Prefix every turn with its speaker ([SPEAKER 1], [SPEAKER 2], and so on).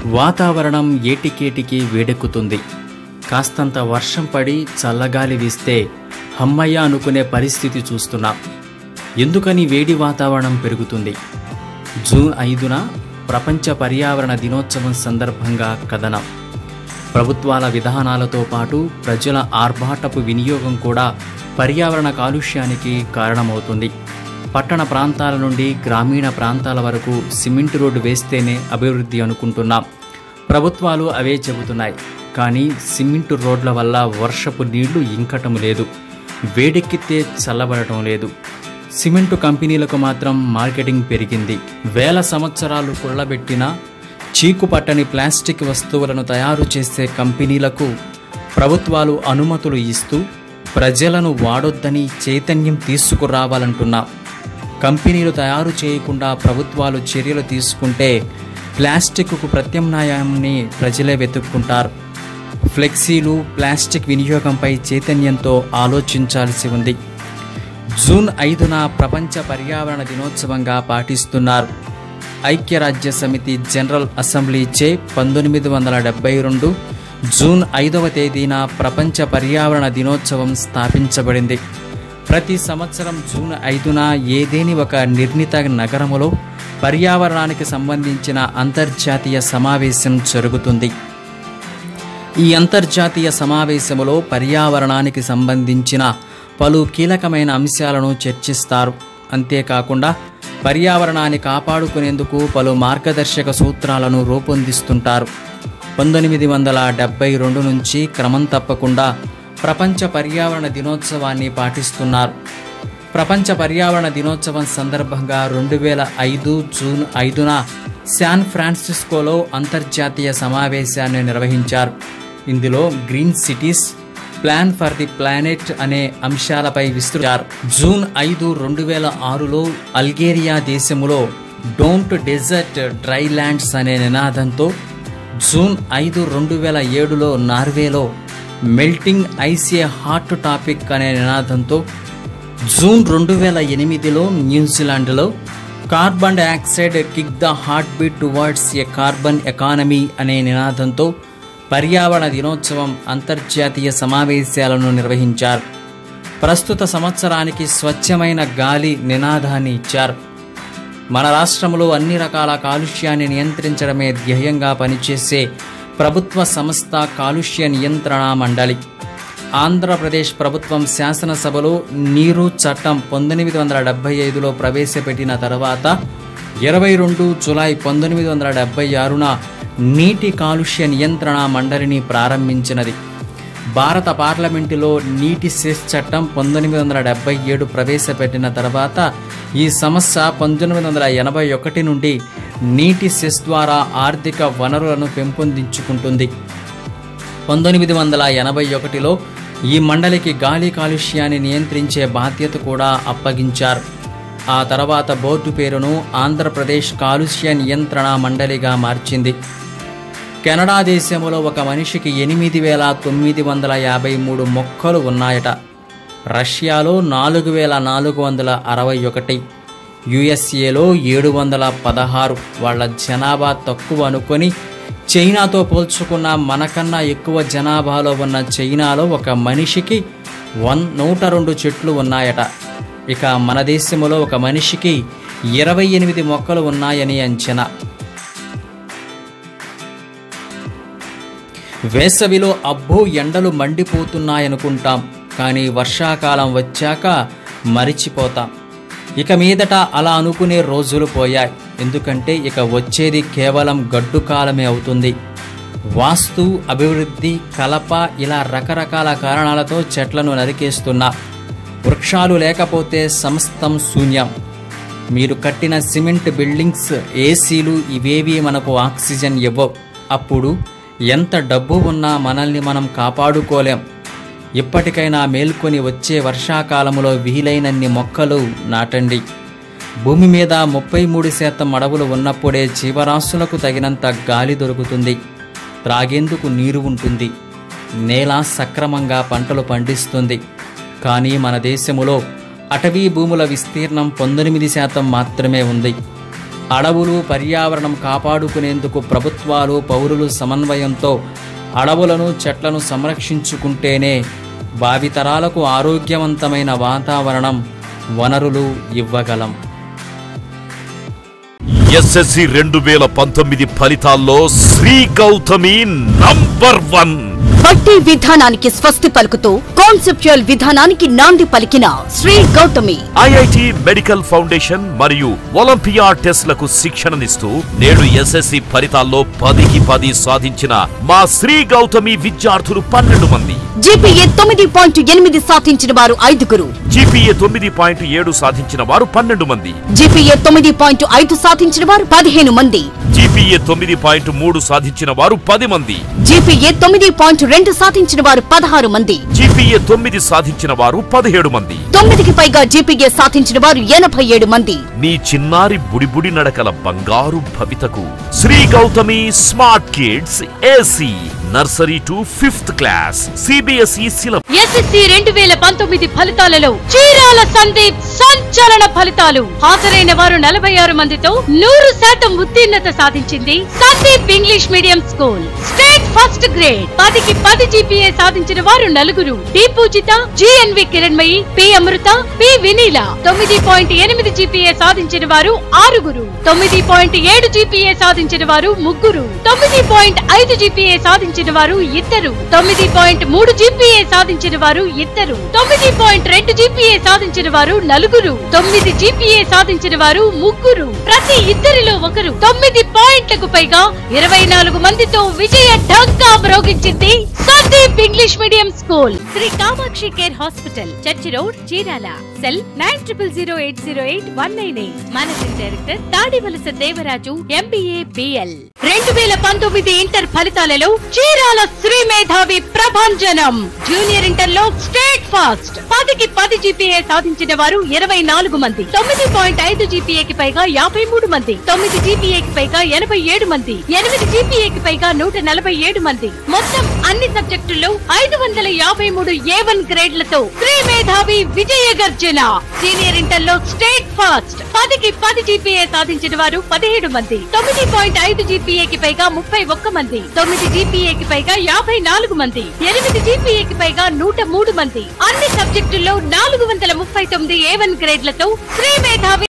[SPEAKER 1] వాతావరణం ఏటికేటికి వేడెక్కుతుంది కాస్తంత వర్షం పడి చల్లగాలి వీస్తే హమ్మయ్య అనుకునే పరిస్థితి చూస్తున్నాం ఎందుకని వేడి వాతావరణం పెరుగుతుంది జూన్ ఐదున ప్రపంచ పర్యావరణ దినోత్సవం సందర్భంగా కథనం ప్రభుత్వాల విధానాలతో పాటు ప్రజల ఆర్భాటపు వినియోగం కూడా పర్యావరణ కాలుష్యానికి కారణమవుతుంది పట్టణ ప్రాంతాల నుండి గ్రామీణ ప్రాంతాల వరకు సిమెంట్ రోడ్డు వేస్తేనే అభివృద్ధి అనుకుంటున్నాం ప్రభుత్వాలు అవే చెబుతున్నాయి కానీ సిమెంట్ రోడ్ల వల్ల వర్షపు నీళ్లు ఇంకటం లేదు వేడెక్కితే చల్లబడటం లేదు సిమెంటు కంపెనీలకు మాత్రం మార్కెటింగ్ పెరిగింది వేల సంవత్సరాలు కుళ్ళబెట్టిన చీకు పట్టని ప్లాస్టిక్ వస్తువులను తయారు చేసే కంపెనీలకు ప్రభుత్వాలు అనుమతులు ఇస్తూ ప్రజలను వాడొద్దని చైతన్యం తీసుకురావాలంటున్నా కంపెనీలు తయారు చేయకుండా ప్రభుత్వాలు చర్యలు తీసుకుంటే ప్లాస్టిక్కు ప్రత్యామ్నాయాన్ని ప్రజలే వెతుక్కుంటారు ఫ్లెక్సీలు ప్లాస్టిక్ వినియోగంపై చైతన్యంతో ఆలోచించాల్సి ఉంది జూన్ ఐదున ప్రపంచ పర్యావరణ దినోత్సవంగా పాటిస్తున్నారు ఐక్యరాజ్య సమితి జనరల్ అసెంబ్లీచే పంతొమ్మిది వందల డెబ్బై రెండు జూన్ ఐదవ తేదీన ప్రపంచ పర్యావరణ దినోత్సవం స్థాపించబడింది ప్రతి సంవత్సరం జూన్ ఐదున ఏదేని ఒక నిర్ణీత నగరములో పర్యావరణానికి సంబంధించిన అంతర్జాతీయ సమావేశం జరుగుతుంది ఈ అంతర్జాతీయ సమావేశములో పర్యావరణానికి సంబంధించిన పలు కీలకమైన అంశాలను చర్చిస్తారు అంతేకాకుండా పర్యావరణాన్ని కాపాడుకునేందుకు పలు మార్గదర్శక సూత్రాలను రూపొందిస్తుంటారు పంతొమ్మిది వందల డెబ్బై రెండు నుంచి క్రమం తప్పకుండా ప్రపంచ పర్యావరణ దినోత్సవాన్ని పాటిస్తున్నారు ప్రపంచ పర్యావరణ దినోత్సవం సందర్భంగా రెండు వేల ఐదు జూన్ ఐదున శాన్ ఫ్రాన్సిస్కోలో అంతర్జాతీయ సమావేశాన్ని నిర్వహించారు ఇందులో green cities plan for the planet అనే అంశాలపై విస్తృతారు జూన్ ఐదు రెండు వేల ఆరులో అల్గేరియా దేశములో డోంట్ డెజర్ట్ డ్రై ల్యాండ్స్ అనే నినాదంతో జూన్ ఐదు రెండు వేల ఏడులో నార్వేలో melting ice a hot topic అనే నినాదంతో జూన్ రెండు వేల ఎనిమిదిలో న్యూజిలాండ్లో carbon dioxide kick the heart beat towards a carbon economy అనే నినాదంతో పర్యావరణ దినోత్సవం అంతర్జాతీయ సమావేశాలను నిర్వహించారు ప్రస్తుత సంవత్సరానికి స్వచ్ఛమైన గాలి నినాదాన్ని ఇచ్చారు మన రాష్ట్రంలో అన్ని రకాల కాలుష్యాన్ని నియంత్రించడమే ధ్యేయంగా పనిచేసే ప్రభుత్వ సంస్థ కాలుష్య నియంత్రణ మండలి ఆంధ్రప్రదేశ్ ప్రభుత్వం శాసనసభలో నీరు చట్టం పంతొమ్మిది వందల డెబ్బై ఐదులో ప్రవేశపెట్టిన తర్వాత ఇరవై రెండు జులై పంతొమ్మిది వందల డెబ్బై ఆరున నీటి కాలుష్య నియంత్రణ మండలిని ప్రారంభించినది భారత పార్లమెంటులో నీటి సెస్ చట్టం పంతొమ్మిది వందల డెబ్బై ఏడు ప్రవేశపెట్టిన తర్వాత ఈ సంస్థ పంతొమ్మిది వందల ఎనభై ఒకటి నుండి నీటి సెస్ ద్వారా ఆర్థిక వనరులను పెంపొందించుకుంటుంది పంతొమ్మిది వందల ఎనభై ఒకటిలో ఈ మండలికి గాలి కాలుష్యాన్ని నియంత్రించే బాధ్యత కూడా అప్పగించారు ఆ తర్వాత బోర్డు పేరును ఆంధ్రప్రదేశ్ కాలుష్య నియంత్రణ మండలిగా మార్చింది కెనడా దేశంలో ఒక మనిషికి ఎనిమిది వేల తొమ్మిది వందల యాభై మూడు మొక్కలు ఉన్నాయట రష్యాలో నాలుగు వేల నాలుగు వందల అరవై ఒకటి యుఎస్ఏలో ఏడు వందల పదహారు వాళ్ళ జనాభా తక్కువ అనుకొని చైనాతో పోల్చుకున్న మనకన్నా ఎక్కువ జనాభాలో ఉన్న చైనాలో ఒక మనిషికి వన్ నూట రెండు చెట్లు ఉన్నాయట ఇక మన దేశంలో ఒక మనిషికి ఇరవై ఎనిమిది మొక్కలు ఉన్నాయని అంచనా వేసవిలో అబ్బో ఎండలు మండిపోతున్నాయనుకుంటాం కానీ వర్షాకాలం వచ్చాక మరిచిపోతాం ఇక మీదట అలా అనుకునే రోజులు పోయాయి ఎందుకంటే ఇక వచ్చేది కేవలం గడ్డు కాలమే అవుతుంది వాస్తు అభివృద్ధి కలప ఇలా రకరకాల కారణాలతో చెట్లను నరికేస్తున్నా వృక్షాలు లేకపోతే సమస్తం శూన్యం మీరు కట్టిన సిమెంట్ బిల్డింగ్స్ ఏసీలు ఇవేవి మనకు ఆక్సిజన్ ఇవ్వవు అప్పుడు ఎంత డబ్బు ఉన్నా మనల్ని మనం కాపాడుకోలేం ఇప్పటికైనా మేల్కొని వచ్చే వర్షాకాలములో వీలైనన్ని మొక్కలు నాటండి భూమి మీద ముప్పై మూడు శాతం అడవులు ఉన్నప్పుడే జీవరాశులకు తగినంత గాలి దొరుకుతుంది త్రాగేందుకు నీరు ఉంటుంది నేల సక్రమంగా పంటలు పండిస్తుంది కానీ మన దేశములో అటవీ భూముల విస్తీర్ణం పంతొమ్మిది శాతం మాత్రమే ఉంది అడవులు పర్యావరణం కాపాడుకునేందుకు ప్రభుత్వాలు పౌరులు సమన్వయంతో అడవులను చెట్లను సంరక్షించుకుంటేనే భావితరాలకు ఆరోగ్యవంతమైన వాతావరణం వనరులు ఇవ్వగలం
[SPEAKER 2] ఎస్ఎస్సి రెండు వేల పంతొమ్మిది ఫలితాల్లో శ్రీ గౌతమి నంబర్ వన్
[SPEAKER 3] బట్టి విధానానికి స్వస్తి పలుకుతూ కాన్సెప్చువల్ విధానానికి నాంది పలికిన Shri Gautami
[SPEAKER 2] IIT medical foundation మరియు ఒలింపియా టెస్ట్లకు శిక్షణనిస్తూ నేడు ఎస్ఎస్సి ఫలితాల్లో పదికి పది సాధించిన మా శ్రీ గౌతమి విద్యార్థులు పన్నెండు మంది
[SPEAKER 3] జీపీఏ తొమ్మిది పాయింట్ ఎనిమిది సాధించిన వారు ఐదుగురు
[SPEAKER 2] జీపీఏ తొమ్మిది పాయింట్ ఏడు సాధించిన వారు పన్నెండు మంది
[SPEAKER 3] జీపీఏ తొమ్మిది పాయింట్ ఐదు సాధించిన వారు పదిహేను మంది
[SPEAKER 2] జీపీఏ తొమ్మిది పాయింట్ మూడు సాధించిన వారు పది మంది
[SPEAKER 3] జీపీఏ తొమ్మిది పాయింట్ రెండు సాధించిన వారు పదహారు మంది
[SPEAKER 2] జీపీఏ తొమ్మిది సాధించిన వారు పదిహేడు మంది
[SPEAKER 3] తొమ్మిదికి పైగా జీపీఏ సాధించిన వారు ఎనభై ఏడు మంది
[SPEAKER 2] నీ చిన్నారి బుడిబుడి నడకల బంగారు భవితకు Shri Gautami smart kids AC nursery to fifth class CBSE syllabus
[SPEAKER 4] SSC రెండు వేల పంతొమ్మిది ఫలితాలలో చీరాల సందీప్ సంచలన ఫలితాలు హాజరైన వారు నలభై ఆరు మందితో నూరు శాతం ఉత్తీర్ణత సాధించింది Sandeep English medium school state first grade పదికి పది జీపీఏ సాధించిన వారు నలుగురు D Poojitha GNV Kiranmayi P Amrutha P Vineela తొమ్మిది పాయింట్ ఎనిమిది జీపీఏ సాధించిన వారు ఆరుగురు తొమ్మిది పాయింట్ ఏడు జీపీఏ సాధించిన వారు ముగ్గురు తొమ్మిది పాయింట్ ఐదు జీపీఏ సాధించిన వారు ఇద్దరు తొమ్మిది పాయింట్ మూడు జీపీఏ సాధించిన వారు ఇద్దరు తొమ్మిది పాయింట్ రెండు జీపీఏ సాధించిన వారు నలుగురు తొమ్మిది జీపీఏ సాధించిన వారు ముగ్గురు ప్రతి ఇద్దరిలో ఒకరు తొమ్మిది పాయింట్లకు పైగా ఇరవై నాలుగు మందితో విజయ ఢంకా మ్రోగించింది Sandeep English medium school Shri Kamakshi care hospital church road Chirala cell nine triple zero eight zero eight one nine eight managing director Tadivalasa Devaraju MBA BL రెండు వేల పంతొమ్మిది ఇంటర్ ఫలితాలలో చీరాల శ్రీ మేధావి ప్రభంజనం జూనియర్ ఇంటర్ లో స్టేట్ ఫాస్ట్ పదికి పది జీపీఏ సాధించిన వారు ఇరవై నాలుగు మంది తొమ్మిది పాయింట్ ఐదు జీపీఏకి పైగా యాభై మూడు మంది తొమ్మిది జీపీఏకి పైగా ఎనభై ఏడు మంది ఎనిమిది జీపీఏకి పైగా నూట నలభై ఏడు మంది మొత్తం అన్ని సబ్జెక్టుల్లో ఐదు వందల యాభై మూడు ఏ వన్ గ్రేడ్లతో శ్రీ మేధావి విజయ గర్జన సీనియర్ ఇంటర్ లో స్టేట్ ఫాస్ట్ పదికి పది జీపీఏ సాధించిన వారు పదిహేడు మంది తొమ్మిది పాయింట్ ఐదు జీపీఏకి పైగా ముప్పై ఒక్క మంది తొమ్మిది జీపీఏకి పైగా యాభై నాలుగు మంది ఎనిమిది జీపీఏకి పైగా నూట మూడు మంది అన్ని సబ్జెక్టుల్లో నాలుగు వందల ముప్పై తొమ్మిది ఏ వన్ గ్రేడ్లతో శ్రీ మేధావి